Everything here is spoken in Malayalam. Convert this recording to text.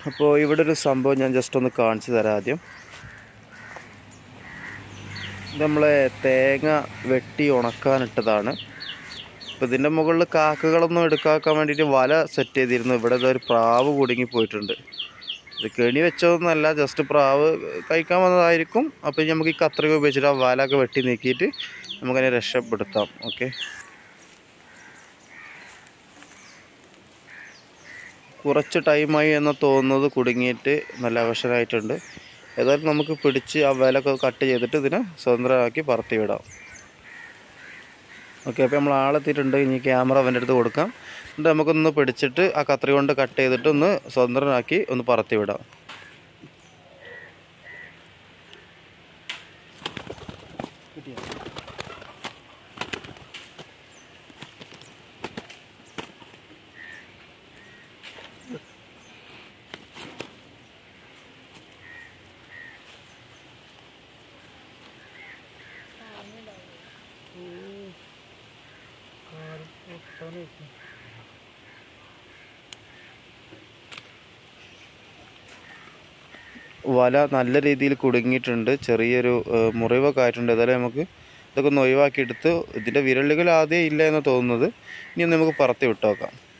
അപ്പോൾ ഇവിടെ ഒരു സംഭവം ഞാൻ ജസ്റ്റ് ഒന്ന് കാണിച്ചു തരാം ആദ്യം ഇത് നമ്മളെ തേങ്ങ വെട്ടി ഉണക്കാനിട്ടതാണ് അപ്പോൾ ഇതിൻ്റെ മുകളിൽ കാക്കകളൊന്നും എടുക്കാക്കാൻ വേണ്ടിയിട്ട് വല സെറ്റ് ചെയ്തിരുന്നു ഇവിടെ ഇതൊരു പ്രാവ് കുടുങ്ങി പോയിട്ടുണ്ട് ഇത് കെണി വെച്ചതൊന്നുമല്ല ജസ്റ്റ് പ്രാവ് കഴിക്കാൻ വന്നതായിരിക്കും അപ്പോൾ നമുക്ക് ഈ കത്രിക ഉപയോഗിച്ചിട്ട് ആ വലയൊക്കെ വെട്ടി നീക്കിയിട്ട് നമുക്കതിനെ രക്ഷപ്പെടുത്താം ഓക്കെ കുറച്ച് ടൈമായി എന്ന് തോന്നുന്നത് കുടുങ്ങിയിട്ട് നല്ല അവശനായിട്ടുണ്ട് ഏതായാലും നമുക്ക് പിടിച്ച് ആ വിലൊക്കെ കട്ട് ചെയ്തിട്ട് ഇതിനെ സ്വതന്ത്രമാക്കി പറത്തി വിടാം ഓക്കെ അപ്പോൾ നമ്മൾ ആളെത്തിയിട്ടുണ്ട് ഇനി ക്യാമറ അവൻ്റെ അടുത്ത് കൊടുക്കാം എന്നിട്ട് നമുക്കൊന്ന് പിടിച്ചിട്ട് ആ കത്രി കൊണ്ട് കട്ട് ചെയ്തിട്ട് ഒന്ന് സ്വതന്ത്രനാക്കി ഒന്ന് പറത്തി വിടാം വല നല്ല രീതിയിൽ കുടുങ്ങിയിട്ടുണ്ട് ചെറിയൊരു ഏഹ്, മുറിവൊക്കെ ആയിട്ടുണ്ട് ഏതായാലും നമുക്ക് ഇതൊക്കെ ഒന്ന് ഒഴിവാക്കിയെടുത്ത് ഇതിൻ്റെ വിരലുകൾ ആദ്യം ഇല്ല എന്ന് തോന്നുന്നത് ഇനി ഒന്ന് നമുക്ക് പറത്തി വിട്ടു നോക്കാം